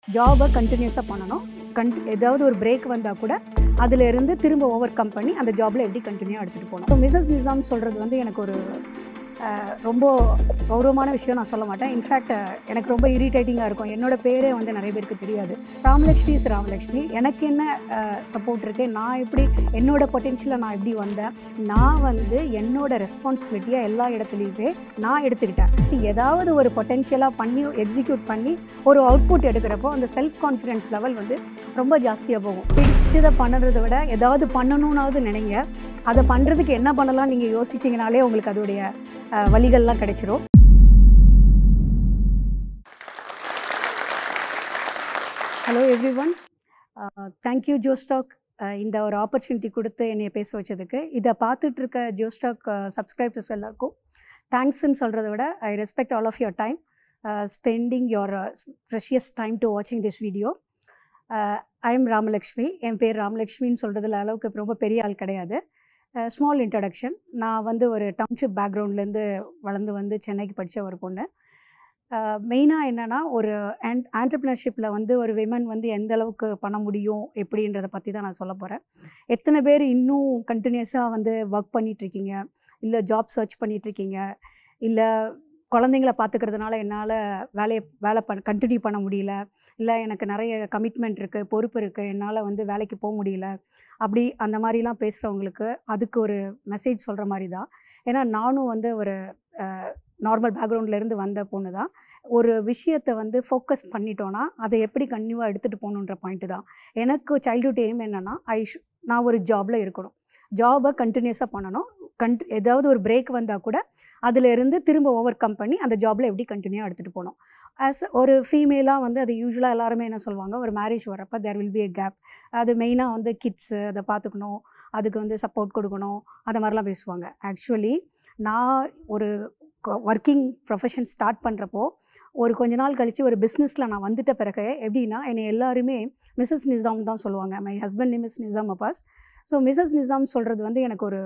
ஜாபை கண்டினியூஸாக பண்ணணும் கன் ஏதாவது ஒரு பிரேக் வந்தால் கூட அதில் இருந்து திரும்ப ஓவர் கம் பண்ணி அந்த ஜாபில் எப்படி கண்டினியூ எடுத்துகிட்டு போகணும் ஸோ மிஸ்ஸஸ் நிசாம் சொல்கிறது வந்து எனக்கு ஒரு அஹ், ரொம்ப கௌரவமான விஷயம் நான் சொல்ல மாட்டேன் இன்ஃபேக்ட் எனக்கு ரொம்ப இரிட்டேட்டிங்காக இருக்கும் என்னோட பேரே வந்து நிறைய பேருக்கு தெரியாது ராமலக்ஷ்மி இஸ் ராமலக்ஷ்மி எனக்கு என்ன சப்போர்ட் இருக்குது நான் எப்படி என்னோட பொட்டென்ஷியலை நான் எப்படி வந்தேன் நான் வந்து என்னோட ரெஸ்பான்சிபிலிட்டியை எல்லா இடத்துலையுமே நான் எடுத்துக்கிட்டேன் ஏதாவது ஒரு பொட்டென்ஷியலாக பண்ணி எக்ஸிக்யூட் பண்ணி ஒரு அவுட்புட் எடுக்கிறப்போ அந்த செல்ஃப் கான்ஃபிடென்ஸ் லெவல் வந்து ரொம்ப ஜாஸ்தியாக போகும் பிடிச்சதை பண்ணுறதை விட ஏதாவது பண்ணணும்னாவது நினைங்க அதை பண்ணுறதுக்கு என்ன பண்ணலாம் நீங்கள் யோசிச்சிங்கனாலே உங்களுக்கு அதோடைய அஹ், வழிகள்லாம் கிடைச்சிரும் hello everyone thank you Josh Talk இந்த ஒரு ஆப்பர்ச்சுனிட்டி கொடுத்து என்னை பேச வச்சதுக்கு இதை பார்த்துட்டு இருக்க ஜோஸ்டாக் சப்ஸ்கிரைபர்ஸ் எல்லாருக்கும் தேங்க்ஸ்ன்னு சொல்கிறத விட I respect all of your time spending your precious time to வாட்சிங் this video I am Ramalakshmi என் பேர் ராமலக்ஷ்மின்னு சொல்கிறதுல அளவுக்கு ரொம்ப பெரிய ஆள் கிடையாது ஸ்மால் இன்ட்ரடக்ஷன் நான் வந்து ஒரு டவுன்ஷிப் பேக்ரவுண்ட்லேருந்து வளர்ந்து வந்து சென்னைக்கு படித்த ஒரு பொண்ணு மெயினாக என்னென்னா ஒரு ஆண்ட் ஆண்டர்ப்ரினர்ஷிப்பில் வந்து ஒரு விமன் வந்து எந்த அளவுக்கு பண்ண முடியும் எப்படின்றத பற்றி தான் நான் சொல்ல போகிறேன் எத்தனை பேர் இன்னும் கண்டினியூஸாக வந்து ஒர்க் பண்ணிகிட்ருக்கீங்க இல்லை ஜாப் சர்ச் பண்ணிகிட்ருக்கீங்க இல்லை குழந்தைங்கள பார்த்துக்கிறதுனால என்னால் வேலையை வேலை பண்ண கண்டினியூ பண்ண முடியல இல்லை எனக்கு நிறைய கமிட்மெண்ட் இருக்குது பொறுப்பு இருக்குது என்னால் வந்து வேலைக்கு போக முடியல அப்படி அந்த மாதிரிலாம் பேசுகிறவங்களுக்கு அதுக்கு ஒரு மெசேஜ் சொல்கிற மாதிரி தான் ஏன்னா நானும் வந்து ஒரு நார்மல் பேக்ரவுண்ட்லேருந்து வந்த பொண்ணு தான் ஒரு விஷயத்தை வந்து ஃபோக்கஸ் பண்ணிட்டோன்னா அதை எப்படி கன்டினியூவாக எடுத்துகிட்டு போகணுன்ற பாயிண்ட்டு தான் எனக்கு சைல்ட்ஹுட் எய்ம் என்னென்னா ஐ ஷு நான் ஒரு ஜாபில் இருக்கணும் ஜாபை கண்டினியூஸாக பண்ணணும் கண்ட் ஏதாவது ஒரு பிரேக் வந்தால் கூட அதில் இருந்து திரும்ப ஓவர் கம் பண்ணி அந்த ஜாபில் எப்படி கண்டினியூ எடுத்துகிட்டு போகணும் ஆஸ் ஒரு ஃபீமேலாக வந்து அது யூஸ்வலாக எல்லாருமே என்ன சொல்லுவாங்க ஒரு மேரேஜ் வரப்போ there will be a gap அது மெயினாக வந்து கிட்ஸு அதை பார்த்துக்கணும் அதுக்கு வந்து சப்போர்ட் கொடுக்கணும் அந்த மாதிரிலாம் பேசுவாங்க ஆக்சுவலி நான் ஒரு ஒர்க்கிங் ப்ரொஃபஷன் ஸ்டார்ட் பண்ணுறப்போ ஒரு கொஞ்ச நாள் கழித்து ஒரு பிஸ்னஸில் நான் வந்துட்ட பிறகு எப்படின்னா என்னை எல்லாருமே மிஸ்ஸஸ் நிசாம் தான் சொல்லுவாங்க my husband name is Nizam Abbas so Mrs Nizam சொல்கிறது வந்து எனக்கு ஒரு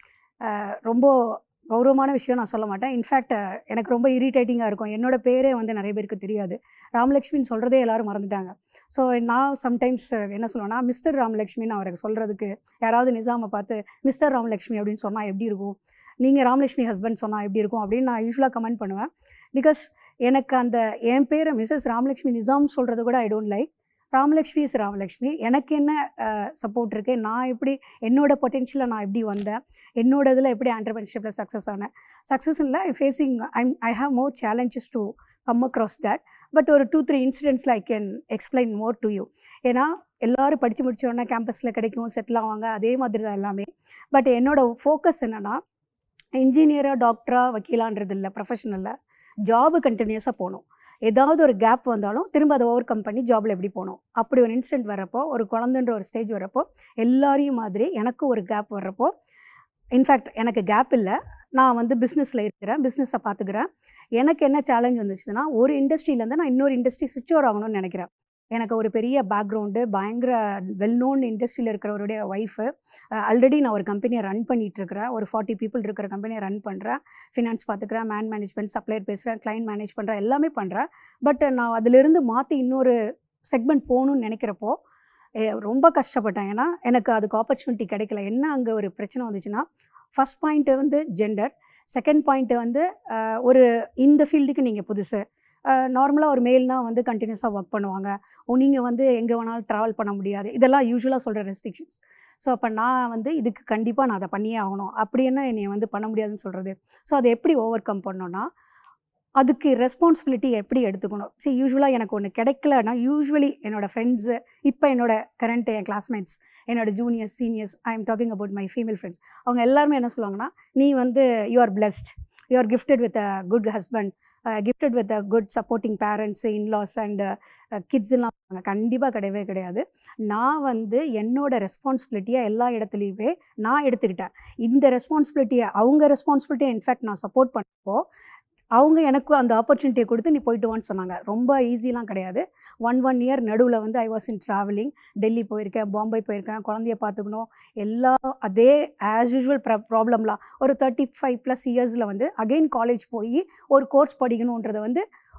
அஹ், ரொம்ப கௌரவமான விஷயம் நான் சொல்ல மாட்டேன் இன்ஃபேக்ட் எனக்கு ரொம்ப இரிட்டேட்டிங்காக இருக்கும் என்னோட பேரே வந்து நிறைய பேருக்கு தெரியாது ராமலக்ஷ்மின்னு சொல்கிறதே எல்லாரும் மறந்துட்டாங்க ஸோ நான் சம்டைம்ஸ் என்ன சொல்லுவேன்னா மிஸ்டர் ராமலக்ஷ்மின்னு அவருக்கு சொல்கிறதுக்கு யாராவது நிசாமை பார்த்து மிஸ்டர் ராமலக்ஷ்மி அப்படின்னு சொன்னால் எப்படி இருக்கும் நீங்கள் ராமலக்ஷ்மி ஹஸ்பண்ட் சொன்னால் எப்படி இருக்கும் அப்படின்னு நான் யூஸ்வலாக கமெண்ட் பண்ணுவேன் பிகாஸ் எனக்கு அந்த என் பேரை மிஸ்ஸஸ் ராமலக்ஷ்மி நிசாம் சொல்கிறது கூட I don't like Ramalakshmi is Ramalakshmi எனக்கு என்ன சப்போர்ட் இருக்குது நான் எப்படி என்னோட பொட்டென்ஷியலை நான் எப்படி வந்தேன் என்னோட இதில் எப்படி ஆண்டர்பிரினர்ஷிப்பில் சக்ஸஸ் ஆனேன் சக்ஸஸ் இல்லை I facing I'm I have more challenges to come across that but ஒரு டூ த்ரீ இன்சிடென்ட்ஸில் I can explain more to you ஏன்னா எல்லாரும் படித்து முடிச்ச உடனே கேம்பஸில் கிடைக்கும் செட்டில் ஆவாங்க அதே மாதிரி தான் எல்லாமே பட் என்னோட ஃபோக்கஸ் என்னென்னா இன்ஜினியராக டாக்டராக வக்கீலான்றது இல்லை ப்ரொஃபஷனலில் ஜாபு கண்டினியூஸாக போகணும் ஏதாவது ஒரு கேப் வந்தாலும் திரும்ப அதை ஓவர் கம் பண்ணி ஜாபில் எப்படி போகணும் அப்படி ஒரு இன்சிடென்ட் வரப்போ ஒரு குழந்தைன்ற ஒரு ஸ்டேஜ் வரப்போ எல்லாரையும் மாதிரி எனக்கு ஒரு கேப் வர்றப்போ இன்ஃபேக்ட் எனக்கு கேப் இல்லை நான் வந்து பிஸ்னஸில் இருக்கிறேன் பிஸ்னஸை பார்த்துக்கிறேன் எனக்கு என்ன சேலஞ்ச் வந்துச்சுன்னா ஒரு இண்டஸ்ட்ரியிலேருந்து நான் இன்னொரு இண்டஸ்ட்ரி சுவிட்ச் ஓவர் ஆகணும்னு நினைக்கிறேன் எனக்கு ஒரு பெரிய பேக்ரவுண்டு பயங்கர வெல் நோன் இண்டஸ்ட்ரியில் இருக்கிறவருடைய ஒய்ஃபு ஆல்ரெடி நான் ஒரு கம்பெனியை ரன் பண்ணிட்டு இருக்கிறேன் ஒரு ஃபார்ட்டி பீப்புள் இருக்கிற கம்பெனியை ரன் பண்ணுறேன் ஃபினான்ஸ் பார்த்துக்கிறேன் மேன் மேனேஜ்மெண்ட் சப்ளையர் பேசுகிறேன் கிளைண்ட் மேனேஜ் பண்ணுறேன் எல்லாமே பண்ணுறேன் பட் நான் அதிலிருந்து மாற்றி இன்னொரு செக்மெண்ட் போகணும்னு நினைக்கிறப்போ எ- ரொம்ப கஷ்டப்பட்டேன் ஏன்னா எனக்கு அதுக்கு ஆப்பர்ச்சுனிட்டி கிடைக்கல என்ன அங்கே ஒரு பிரச்சனை வந்துச்சுன்னா ஃபஸ்ட் பாயிண்ட்டு வந்து ஜெண்டர் செகண்ட் பாயிண்ட்டு வந்து அஹ், ஒரு இந்த ஃபீல்டுக்கு நீங்கள் புதுசு நார்மலாக ஒரு மேல்னா வந்து கண்டினியூஸாக ஒர்க் பண்ணுவாங்க நீங்கள் வந்து எங்கே வேணாலும் ட்ராவல் பண்ண முடியாது இதெல்லாம் யூஸ்வலாக சொல்கிற ரெஸ்ட்ரிக்ஷன்ஸ் ஸோ அப்போ நான் வந்து இதுக்கு கண்டிப்பாக நான் அதை பண்ணியே ஆகணும் அப்படி என்ன என்னை வந்து பண்ண முடியாதுன்னு சொல்கிறது ஸோ அதை எப்படி ஓவர் கம் பண்ணோன்னா அதுக்கு ரெஸ்பான்சிபிலிட்டி எப்படி எடுத்துக்கணும் சரி யூஸ்வலாக எனக்கு ஒன்று கிடைக்கலன்னா யூஸ்வலி என்னோடய ஃப்ரெண்ட்ஸு இப்போ என்னோட கரண்ட் என் கிளாஸ்மேட்ஸ் என்னோட juniors seniors I am talking about my female friends அவங்க எல்லாருமே என்ன சொல்லுவாங்கன்னா நீ வந்து you are blessed you are gifted with a good husband gifted with a good supporting parents in-laws and கிட்ஸ்லாம் கண்டிப்பாக கிடையவே கிடையாது நான் வந்து என்னோட ரெஸ்பான்சிபிலிட்டியை எல்லா இடத்துலையுமே நான் எடுத்துக்கிட்டேன் இந்த ரெஸ்பான்சிபிலிட்டியை அவங்க ரெஸ்பான்சிபிலிட்டியை இன்ஃபேக்ட் நான் சப்போர்ட் பண்ணப்போ அவங்க எனக்கு அந்த ஆப்பர்ச்சுனிட்டியை கொடுத்து நீ போயிட்டு வான்னு சொன்னாங்க ரொம்ப ஈஸிலாம் கிடையாது ஒன் ஒன் இயர் நடுவில் வந்து I was in travelling Delhi போயிருக்கேன் பாம்பே போயிருக்கேன் குழந்தைய பார்த்துக்கணும் எல்லா அதே ஆஸ் யூஷுவல் ப்ர ப்ராப்ளம்லாம் ஒரு தேர்ட்டி ஃபைவ் ப்ளஸ் இயர்ஸில் வந்து அகெயின் காலேஜ் போய் ஒரு கோர்ஸ் படிக்கணுன்றதை வந்து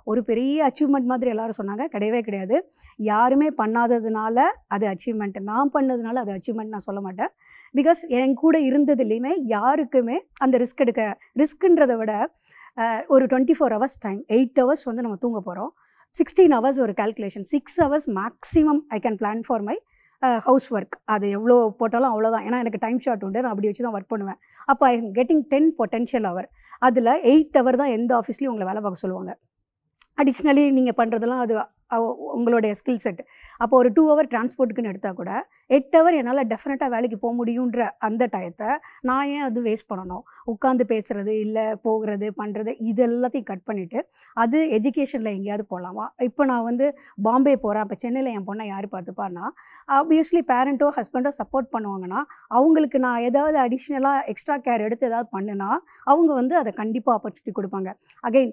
ஒரு பெரிய அச்சீவ்மெண்ட் மாதிரி எல்லாரும் சொன்னாங்க கிடையவே கிடையாது யாருமே பண்ணாததுனால அது அச்சீவ்மெண்ட் நான் பண்ணதுனால அது அச்சீவ்மெண்ட் நான் சொல்ல மாட்டேன் பிகாஸ் என் கூட இருந்ததுலேயுமே யாருக்குமே அந்த ரிஸ்க் எடுக்க ரிஸ்க்குன்றதை விட அஹ், ஒரு twenty four hours time eight hours வந்து நம்ம தூங்க போகிறோம் சிக்ஸ்டீன் ஹவர்ஸ் ஒரு calculation six hours maximum I can plan for my house work அது எவ்வளோ போட்டாலும் அவ்வளோதான் ஏன்னா எனக்கு டைம் ஷார்ட் உண்டு நான் அப்படி வச்சு தான் ஒர்க் பண்ணுவேன் அப்போ I am getting ten potential hour அதில் எயிட் ஹவர் தான் எந்த ஆஃபீஸ்லையும் உங்களை வேலை பார்க்க சொல்லுவாங்க அடிஷ்னலி நீங்கள் பண்ணுறதெல்லாம் அது அவ- உங்களுடைய ஸ்கில் செட் அப்போ ஒரு டூ ஹவர் டிரான்ஸ்போர்ட்டுக்குன்னு எடுத்தால் கூட எட்டு ஹவர் என்னால் டெஃபினட்டாக வேலைக்கு போக முடியுன்ற அந்த டயத்தை நான் ஏன் அது வேஸ்ட் பண்ணணும் உட்காந்து பேசுறது இல்லை போகிறது பண்ணுறது இது எல்லாத்தையும் கட் பண்ணிவிட்டு அது எஜுகேஷனில் எங்கேயாவது போகலாமா இப்போ நான் வந்து பாம்பே போகிறேன் இப்போ சென்னையில் என் பொண்ணை யார் பார்த்துப்பான்னா ஆப்வியஸ்லி பேரண்ட்டோ ஹஸ்பண்டோ சப்போர்ட் பண்ணுவாங்கன்னா அவங்களுக்கு நான் ஏதாவது அடிஷ்னலாக எக்ஸ்ட்ரா கேர் எடுத்து ஏதாவது பண்ணுனா அவங்க வந்து அதை கண்டிப்பாக ஆப்பர்ச்சுனிட்டி கொடுப்பாங்க அகைன்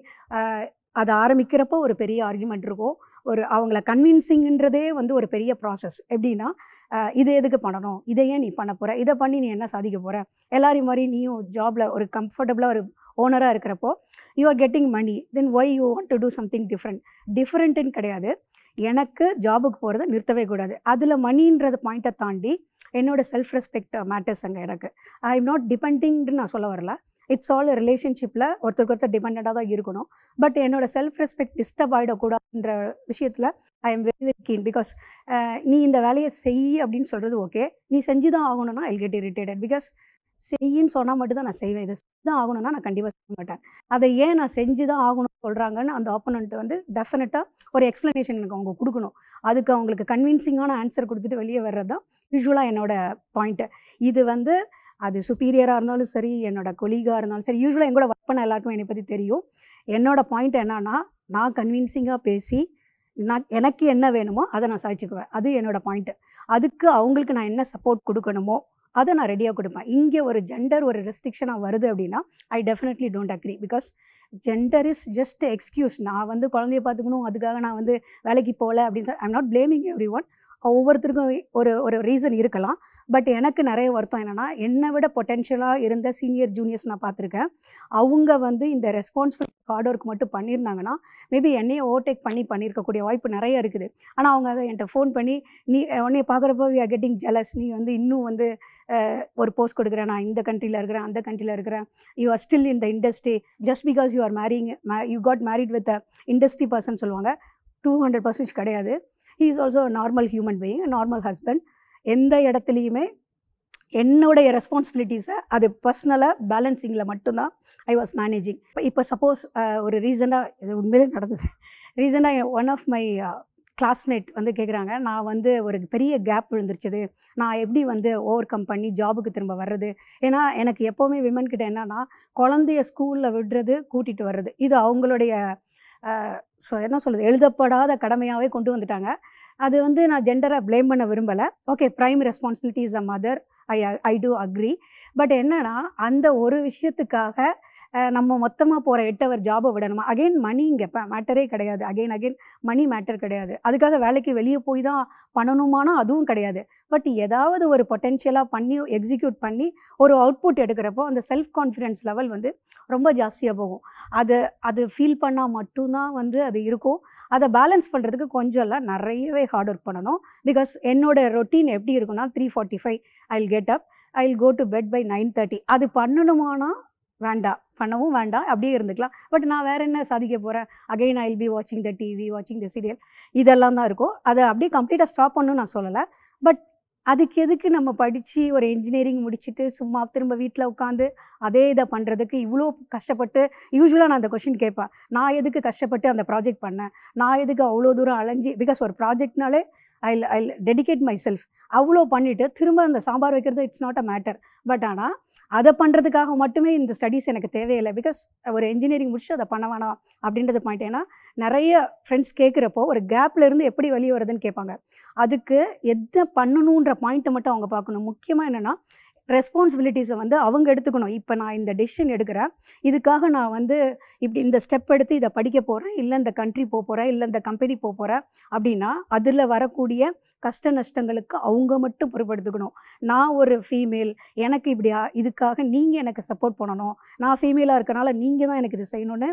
அதை ஆரம்பிக்கிறப்போ ஒரு பெரிய ஆர்குமெண்ட் இருக்கும் ஒரு அவங்கள கன்வின்சிங்ன்றதே வந்து ஒரு பெரிய ப்ராசஸ் எப்படின்னா அஹ், இது எதுக்கு பண்ணணும் இதை ஏன் நீ பண்ண போகிற இதை பண்ணி நீ என்ன சாதிக்க போகிற எல்லாரையும் மாதிரி நீயும் ஜாபில் ஒரு கம்ஃபர்டபுளாக ஒரு ஓனராக இருக்கிறப்போ you are getting money then why you want to do something different டிஃப்ரெண்ட்டுன்னு கிடையாது எனக்கு ஜாபுக்கு போகிறத நிறுத்தவே கூடாது அதில் மணின்றத பாயிண்ட்டை தாண்டி என்னோட செல்ஃப் ரெஸ்பெக்ட் மேட்டர்ஸ் அங்கே எனக்கு ஐ எம் நாட் டிபெண்டிங்னு நான் சொல்ல வரல இட்ஸ் ஆல் ரிலேஷன்ஷிப்பில் ஒருத்தருக்கு ஒருத்தர் டிபெண்டாக தான் இருக்கணும் பட் என்னோட செல்ஃப் ரெஸ்பெக்ட் டிஸ்டர்ப் ஆகிடக்கூடாதுன்ற விஷயத்தில் I am very very keen because நீ இந்த வேலையை செய் அப்படின்னு சொல்கிறது ஓகே நீ செஞ்சு தான் ஆகணும்னா ஐல் கெட் இரிட்டேட்டட் பிகாஸ் செய்யின்னு சொன்னால் மட்டும் நான் செய்வேன் இதை செஞ்சு தான் ஆகணும்னா நான் கண்டிப்பாக செய்ய மாட்டேன் அதை ஏன் நான் செஞ்சு தான் ஆகணும்னு சொல்கிறாங்கன்னு அந்த ஆப்போனண்ட் வந்து டெஃபினட்டாக ஒரு எக்ஸ்ப்ளனேஷன் எனக்கு அவங்க கொடுக்கணும் அதுக்கு அவங்களுக்கு கன்வின்சிங்கான ஆன்சர் கொடுத்துட்டு வெளியே வர்றது தான் யூஸ்வலாக என்னோட பாயிண்ட்டு இது வந்து அது சுப்பீரியராக இருந்தாலும் சரி என்னோட கொலீகாக இருந்தாலும் சரி யூஸ்வலாக என் கூட ஒர்க் பண்ண எல்லாருக்கும் என்னை பற்றி தெரியும் என்னோட பாயிண்ட் என்னன்னா நான் கன்வின்சிங்காக பேசி நான் எனக்கு என்ன வேணுமோ அதை நான் சாதிச்சுக்குவேன் அது என்னோட பாயிண்ட்டு அதுக்கு அவங்களுக்கு நான் என்ன சப்போர்ட் கொடுக்கணுமோ அதை நான் ரெடியாக கொடுப்பேன் இங்கே ஒரு ஜெண்டர் ஒரு ரெஸ்ட்ரிக்ஷனாக வருது அப்படின்னா I definitely don't agree because gender is just excuse நான் வந்து குழந்தைய பார்த்துக்கணும் அதுக்காக நான் வந்து வேலைக்கு போகல அப்படின்னு சொல்லி I'm not blaming everyone ஒவ்வொருத்தருக்கும் ஒரு ஒரு ரீசன் இருக்கலாம் பட் எனக்கு நிறைய வருத்தம் என்னென்னா என்னை விட பொட்டென்ஷியலாக இருந்த சீனியர் ஜூனியர்ஸ் நான் பார்த்துருக்கேன் அவங்க வந்து இந்த ரெஸ்பான்சிபிள் ஹார்ட் ஒர்க் மட்டும் பண்ணியிருந்தாங்கன்னா மேபி என்னையே ஓவர்டேக் பண்ணி பண்ணியிருக்கக்கூடிய வாய்ப்பு நிறைய இருக்குது ஆனால் அவங்க அதை என்கிட்ட ஃபோன் பண்ணி நீ உன்னைய பார்க்குறப்போ வி ஆர் கெட்டிங் ஜெலஸ் நீ வந்து இன்னும் வந்து அஹ், ஒரு போஸ்ட் கொடுக்குறேன் நான் இந்த கண்ட்ரியில் இருக்கிறேன் அந்த கண்ட்ரியில் இருக்கிறேன் you are still in the industry just because you are marrying you got married with industry person சொல்லுவாங்க டூ ஹண்ட்ரட் பர்சன்டேஜ் கிடையாது he is also normal human being normal husband எந்த இடத்துலையுமே என்னுடைய ரெஸ்பான்சிபிலிட்டிஸை அது பர்சனலாக பேலன்சிங்கில் மட்டும்தான் ஐ வாஸ் மேனேஜிங் இப்போ சப்போஸ் ஒரு ரீசனாக இது உண்மையிலே நடந்தது ரீசனாக ஒன் ஆஃப் மை கிளாஸ்மேட் வந்து கேட்குறாங்க நான் வந்து ஒரு பெரிய கேப் விழுந்துருச்சுது நான் எப்படி வந்து ஓவர் கம் பண்ணி ஜாபுக்கு திரும்ப வர்றது ஏன்னா எனக்கு எப்போவுமே விமன் கிட்ட என்னன்னா குழந்தைய ஸ்கூலில் விடுறது கூட்டிகிட்டு வர்றது இது அவங்களுடைய அஹ், so என்ன சொல்கிறது எழுதப்படாத கடமையாகவே கொண்டு வந்துட்டாங்க அது வந்து நான் ஜெண்டரை ப்ளேம் பண்ண விரும்பலை okay prime responsibility is a mother I I do agree but என்னன்னா அந்த ஒரு விஷயத்துக்காக அஹ், நம்ம மொத்தமாக போகிற எட்டு அவர் ஜாபை விடணுமா அகைன் மணி இங்கே மேட்டரே கிடையாது அகைன் அகைன் மணி மேட்டர் கிடையாது அதுக்காக வேலைக்கு வெளியே போய் தான் பண்ணணுமானா அதுவும் கிடையாது பட் ஏதாவது ஒரு பொட்டென்ஷியலாக பண்ணி எக்ஸிக்யூட் பண்ணி ஒரு அவுட்புட் எடுக்கிறப்போ அந்த செல்ஃப் கான்ஃபிடென்ஸ் லெவல் வந்து ரொம்ப ஜாஸ்தியாக போகும் அது அது ஃபீல் பண்ணால் மட்டும்தான் வந்து அது இருக்கும் அதை பேலன்ஸ் பண்ணுறதுக்கு கொஞ்சம் இல்லை நிறையவே ஹார்ட் ஒர்க் பண்ணணும் பிகாஸ் என்னோட ரொட்டீன் எப்படி இருக்குன்னா three forty five I will get up I will go to bed by nine thirty அது பண்ணணுமானா வேண்டாம் பண்ணவும் வேண்டாம் அப்படியே இருந்துக்கலாம் பட் நான் வேறு என்ன சாதிக்க போகிறேன் அகைன் ஐ வில் பி வாட்சிங் த டிவி வாட்சிங் த சீரியல் இதெல்லாம் தான் இருக்கும் அதை அப்படியே கம்ப்ளீட்டாக ஸ்டாப் பண்ணணும்னு நான் சொல்லலை பட் அதுக்கு எதுக்கு நம்ம படித்து ஒரு இன்ஜினியரிங் முடிச்சுட்டு சும்மா திரும்ப வீட்டில் உட்காந்து அதே இதை பண்ணுறதுக்கு இவ்வளோ கஷ்டப்பட்டு யூஸ்வலாக நான் அந்த கொஷின் கேட்பேன் நான் எதுக்கு கஷ்டப்பட்டு அந்த ப்ராஜெக்ட் பண்ணேன் நான் எதுக்கு அவ்வளோ தூரம் அலைஞ்சி பிகாஸ் ஒரு ப்ராஜெக்ட்னாலே I I dedicate myself அவ்வளோ பண்ணிவிட்டு திரும்ப அந்த சாம்பார் வைக்கிறது it's not a matter but ஆனால் அதை பண்ணுறதுக்காக மட்டுமே இந்த ஸ்டடீஸ் எனக்கு தேவையில்லை பிகாஸ் ஒரு இன்ஜினியரிங் முடிச்சு அதை பண்ண வேணாம் அப்படின்றது பாயிண்ட் ஏன்னா நிறைய ஃப்ரெண்ட்ஸ் கேட்குறப்போ ஒரு கேப்ல இருந்து எப்படி வெளியே வருதுன்னு கேட்பாங்க அதுக்கு எதை பண்ணணுன்ற பாயிண்ட்டை மட்டும் அவங்க பார்க்கணும் முக்கியமாக என்னென்னா ரெஸ்பான்சிபிலிட்டிஸை வந்து அவங்க எடுத்துக்கணும் இப்போ நான் இந்த டெசிஷன் எடுக்கிறேன் இதுக்காக நான் வந்து இப்படி இந்த ஸ்டெப் எடுத்து இதை படிக்க போகிறேன் இல்லை இந்த கண்ட்ரி போக போகிறேன் இல்லை இந்த கம்பெனி போக போகிறேன் அப்படின்னா அதில் வரக்கூடிய கஷ்ட நஷ்டங்களுக்கு அவங்க மட்டும் பொறுப்படுத்துக்கணும் நான் ஒரு ஃபீமேல் எனக்கு இப்படி ஆ- இதுக்காக நீங்கள் எனக்கு சப்போர்ட் பண்ணணும் நான் ஃபீமேலாக இருக்கனால நீங்கள் தான் எனக்கு இது செய்யணும்னு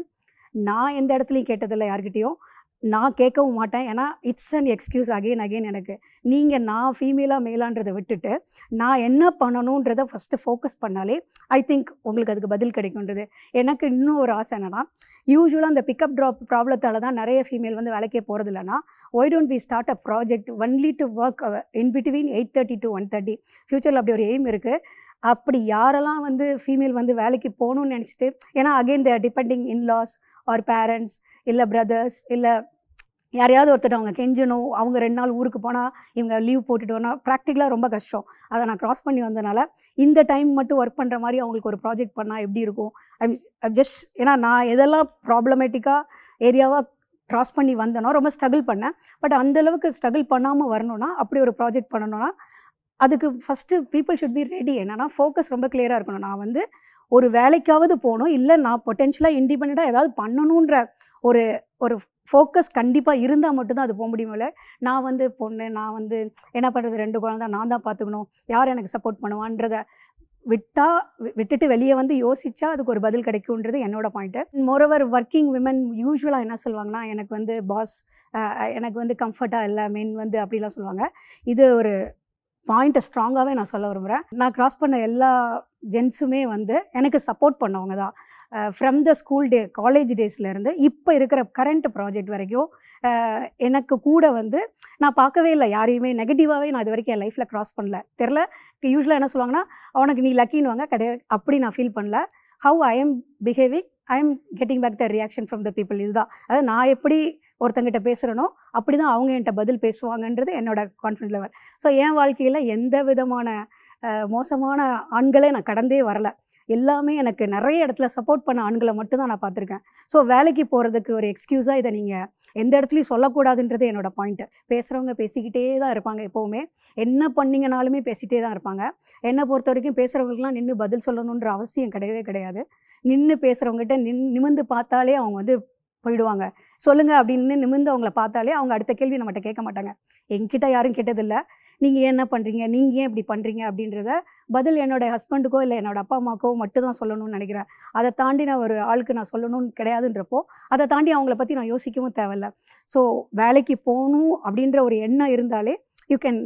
நான் எந்த இடத்துலையும் கேட்டதில்லை யார்கிட்டயும் நான் கேட்கவும் மாட்டேன் ஏன்னா it's an excuse again again எனக்கு நீங்கள் நான் ஃபீமேலாக மேலான்றதை விட்டுட்டு நான் என்ன பண்ணணுன்றதை ஃபஸ்ட்டு ஃபோக்கஸ் பண்ணாலே ஐ திங்க் உங்களுக்கு அதுக்கு பதில் கிடைக்குன்றது எனக்கு இன்னும் ஒரு ஆசை என்னென்னா யூஸ்வலாக அந்த பிக்கப் ட்ராப் ப்ராப்ளத்தால் தான் நிறைய ஃபீமேல் வந்து வேலைக்கே போகிறது இல்லைன்னா why don't we start a project only to work in between eight thirty to one thirty ஃப்யூச்சரில் அப்படி ஒரு எய்ம் இருக்குது அப்படி யாரெல்லாம் வந்து ஃபீமேல் வந்து வேலைக்கு போகணும்னு நினச்சிட்டு ஏன்னா again there depending in-laws or parents இல்லை பிரதர்ஸ் இல்லை யாரையாவது ஒருத்தர் அவங்க கெஞ்சணும் அவங்க ரெண்டு நாள் ஊருக்கு போனால் இவங்க லீவ் போட்டுட்டு வரணும் ப்ராக்டிக்கலாக ரொம்ப கஷ்டம் அதை நான் க்ராஸ் பண்ணி வந்தனால இந்த டைம் மட்டும் ஒர்க் பண்ணுற மாதிரி அவங்களுக்கு ஒரு ப்ராஜெக்ட் பண்ணால் எப்படி இருக்கும் ஐ ஜஸ்ட் ஏன்னா நான் எதெல்லாம் ப்ராப்ளமேட்டிக்காக ஏரியாவாக க்ராஸ் பண்ணி வந்தனோ ரொம்ப ஸ்ட்ரகிள் பண்ணேன் பட் அந்தளவுக்கு ஸ்ட்ரகிள் பண்ணாமல் வரணும்னா அப்படி ஒரு ப்ராஜெக்ட் பண்ணணும்னா அதுக்கு first people should be ready என்னன்னா ஃபோக்கஸ் ரொம்ப கிளியராக இருக்கணும் நான் வந்து ஒரு வேலைக்காவது போகணும் இல்லை நான் பொட்டென்ஷியலாக இண்டிபெண்ட்டாக ஏதாவது பண்ணணுன்ற ஒரு ஒரு ஃபோக்கஸ் கண்டிப்பாக இருந்தால் மட்டும்தான் அது போக முடியுமில்ல நான் வந்து பொண்ணு நான் வந்து என்ன பண்ணுறது ரெண்டு குழந்தை நான் தான் பார்த்துக்கணும் யார் எனக்கு சப்போர்ட் பண்ணுவான்றத விட்டா வி- விட்டுட்டு வெளியே வந்து யோசிச்சா அதுக்கு ஒரு பதில் கிடைக்குன்றது என்னோட பாயிண்ட்டு மோரோவர் ஒர்க்கிங் விமன் யூஸ்வலாக என்ன சொல்லுவாங்கன்னா எனக்கு வந்து பாஸ் எனக்கு வந்து கம்ஃபர்ட்டாக இல்லை மென் வந்து அப்படிலாம் சொல்லுவாங்க இது ஒரு பாயிண்ட்டை ஸ்ட்ராங்காகவே நான் சொல்ல விரும்புகிறேன் நான் கிராஸ் பண்ண எல்லா ஜென்ஸுமே வந்து எனக்கு சப்போர்ட் பண்ணவங்க தான் from the school day college டேஸ்லேருந்து இப்போ இருக்கிற கரண்ட் ப்ராஜெக்ட் வரைக்கும் அஹ், எனக்கு கூட வந்து நான் பார்க்கவே இல்லை யாரையுமே நெகட்டிவாகவே நான் இது வரைக்கும் என் லைஃப்பில் கிராஸ் பண்ணல தெரில யூஸ்வலாக என்ன சொல்லுவாங்கன்னா அவனுக்கு நீ லக்கின்னுவாங்க கிடையாது அப்படி நான் ஃபீல் பண்ணல how I am behaving I am getting back the reaction from the people இதுதான் அதாவது நான் எப்படி ஒருத்தங்கிட்ட பேசுகிறேனோ அப்படி தான் அவங்க என்கிட்ட பதில் பேசுவாங்கன்றது என்னோட கான்ஃபிடன்ட் லெவல் ஸோ என் வாழ்க்கையில் எந்த விதமான அஹ், மோசமான ஆண்களே நான் கடந்தே வரல எல்லாமே எனக்கு நிறைய இடத்துல சப்போர்ட் பண்ண ஆண்களை மட்டும் தான் நான் பார்த்துருக்கேன் ஸோ வேலைக்கு போகிறதுக்கு ஒரு எக்ஸ்கியூஸாக இதை நீங்கள் எந்த இடத்துலையும் சொல்லக்கூடாதுன்றது என்னோட பாயிண்ட்டு பேசுகிறவங்க பேசிக்கிட்டே தான் இருப்பாங்க எப்போவுமே என்ன பண்ணீங்கனாலுமே பேசிகிட்டே தான் இருப்பாங்க என்னை பொறுத்த வரைக்கும் பேசுகிறவங்களுக்குலாம் நின்று பதில் சொல்லணுன்ற அவசியம் கிடையவே கிடையாது நின்று பேசுகிறவங்ககிட்ட நின் நிமிந்து பார்த்தாலே அவங்க வந்து போயிடுவாங்க சொல்லுங்கள் அப்படின்னு நிமிந்து அவங்கள பார்த்தாலே அவங்க அடுத்த கேள்வி நம்மகிட்ட கேட்க மாட்டாங்க என்கிட்ட யாரும் கேட்டதில்ல நீங்கள் ஏன் என்ன பண்ணுறீங்க நீங்கள் ஏன் இப்படி பண்ணுறீங்க அப்படின்றத பதில் என்னோட ஹஸ்பண்டுக்கோ இல்லை என்னோட அப்பா அம்மாக்கோ மட்டும் தான் சொல்லணும்னு நினைக்கிறேன் அதை தாண்டி நான் ஒரு ஆளுக்கு நான் சொல்லணும்னு கிடையாதுன்றப்போ அதை தாண்டி அவங்கள பற்றி நான் யோசிக்கவும் தேவையில்ல ஸோ வேலைக்கு போகணும் அப்படின்ற ஒரு எண்ணம் இருந்தாலே you can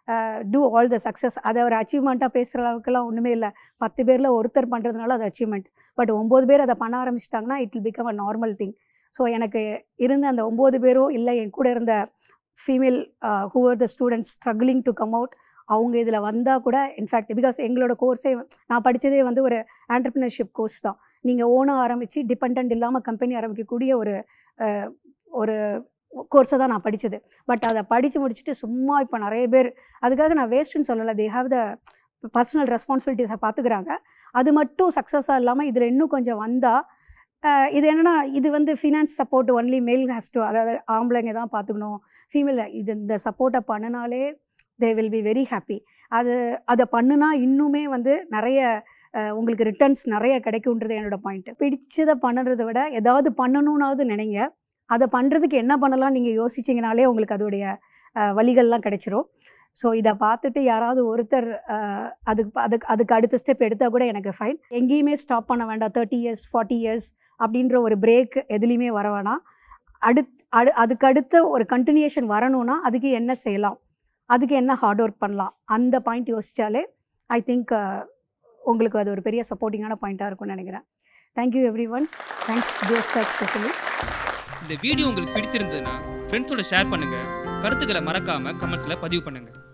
do all the success அதை ஒரு அச்சீவ்மெண்ட்டாக பேசுகிற அளவுக்குலாம் ஒன்றுமே இல்லை பத்து பேரில் ஒருத்தர் பண்ணுறதுனால அது அச்சீவ்மெண்ட் பட் ஒம்பது பேர் அதை பண்ண ஆரம்பிச்சிட்டாங்கன்னா it will become a normal thing so எனக்கு இருந்த அந்த ஒம்பது பேரோ இல்லை என் கூட இருந்த female who are the students struggling to come out அவங்க இதில் வந்தால் கூட இன்ஃபேக்ட் பிகாஸ் எங்களோட கோர்ஸே நான் படித்ததே வந்து ஒரு ஆண்டர்பிரினர்ஷிப் கோர்ஸ் தான் நீங்கள் ஓனாக ஆரம்பித்து டிபெண்ட் இல்லாமல் கம்பெனி ஆரம்பிக்கக்கூடிய ஒரு அஹ், ஒரு கோர்ஸை தான் நான் படித்தது பட் அதை படித்து முடிச்சுட்டு சும்மா இப்போ நிறைய பேர் அதுக்காக நான் வேஸ்ட்டுன்னு சொல்லலை தே ஹாவ் த பர்சனல் ரெஸ்பான்சிபிலிட்டிஸை பார்த்துக்கிறாங்க அது மட்டும் சக்ஸஸாக இல்லாமல் இதில் இன்னும் கொஞ்சம் வந்தால் இது என்னென்னா இது வந்து finance support only male has to அதாவது ஆம்பளைங்க தான் பார்த்துக்கணும் ஃபீமேல் இது இந்த சப்போர்ட்டை பண்ணினாலே they will be very happy அது அதை பண்ணுனா இன்னுமே வந்து நிறைய அஹ், உங்களுக்கு ரிட்டர்ன்ஸ் நிறைய கிடைக்குன்றது என்னோட பாயிண்ட்டு பிடிச்சதை பண்ணுறதை விட ஏதாவது பண்ணணுன்னாவது நினைங்க அதை பண்ணுறதுக்கு என்ன பண்ணலாம் நீங்கள் யோசிச்சிங்கனாலே உங்களுக்கு அதோடைய அஹ், வழிகள்லாம் கிடைச்சிரும் ஸோ இதை பார்த்துட்டு யாராவது ஒருத்தர் அஹ், அதுக்கு அதுக்கு அதுக்கு அடுத்த ஸ்டெப் எடுத்தால் கூட எனக்கு ஃபைன் எங்கேயுமே ஸ்டாப் பண்ண வேண்டாம் தேர்ட்டி இயர்ஸ் ஃபார்ட்டி இயர்ஸ் அப்படின்ற ஒரு பிரேக் எதுலேயுமே வர வேணாம் அடுத் அடு அதுக்கு அடுத்த ஒரு கண்டினியூஷன் வரணும்னா அதுக்கு என்ன செய்யலாம் அதுக்கு என்ன ஹார்ட் ஒர்க் பண்ணலாம் அந்த பாயிண்ட் யோசித்தாலே ஐ திங்க் உங்களுக்கு அது ஒரு பெரிய சப்போர்ட்டிங்கான பாயிண்ட்டாக இருக்கும்னு நினைக்கிறேன் thank you everyone thanks Josh Talk specially இந்த வீடியோ உங்களுக்கு பிடித்திருந்ததுன்னா ஃப்ரெண்ட்ஸோட ஷேர் பண்ணுங்க கருத்துக்களை மறக்காம கமெண்ட்ஸ்ல பதிவு பண்ணுங்க